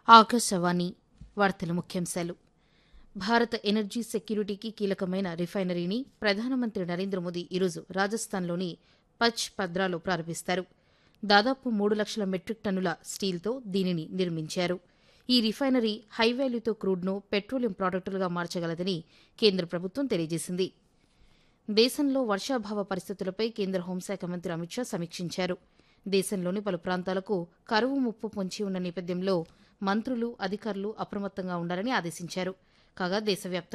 ఆకాశవాణి వార్తల ముఖ్యాంశాలు భారత ఎనర్జీ సెక్యూరిటీకి కీలకమైన రిఫైనరీని ప్రధానమంత్రి నరేంద్ర మోదీ ఈరోజు రాజస్థాన్లోని పచ్ పద్రాలో ప్రారంభిస్తారు దాదాపు మూడు లక్షల మెట్రిక్ టన్నుల స్టీల్తో దీనిని నిర్మించారు ఈ రిఫైనరీ హైవాల్యూతో క్రూడ్ను పెట్రోలియం ప్రాడక్టులుగా మార్చగలదని కేంద్ర ప్రభుత్వం తెలియజేసింది దేశంలో వర్షాభావ పరిస్థితులపై కేంద్ర హోంశాఖ మంత్రి అమిత్ షా సమీక్షించారు దేశంలోని పలు ప్రాంతాలకు కరువు ముప్పు పొంచి ఉన్న నేపథ్యంలో మంత్రులు అధికారులు అప్రమత్తంగా ఉండాలని ఆదేశించారు కాగా దేశవ్యాప్తంగా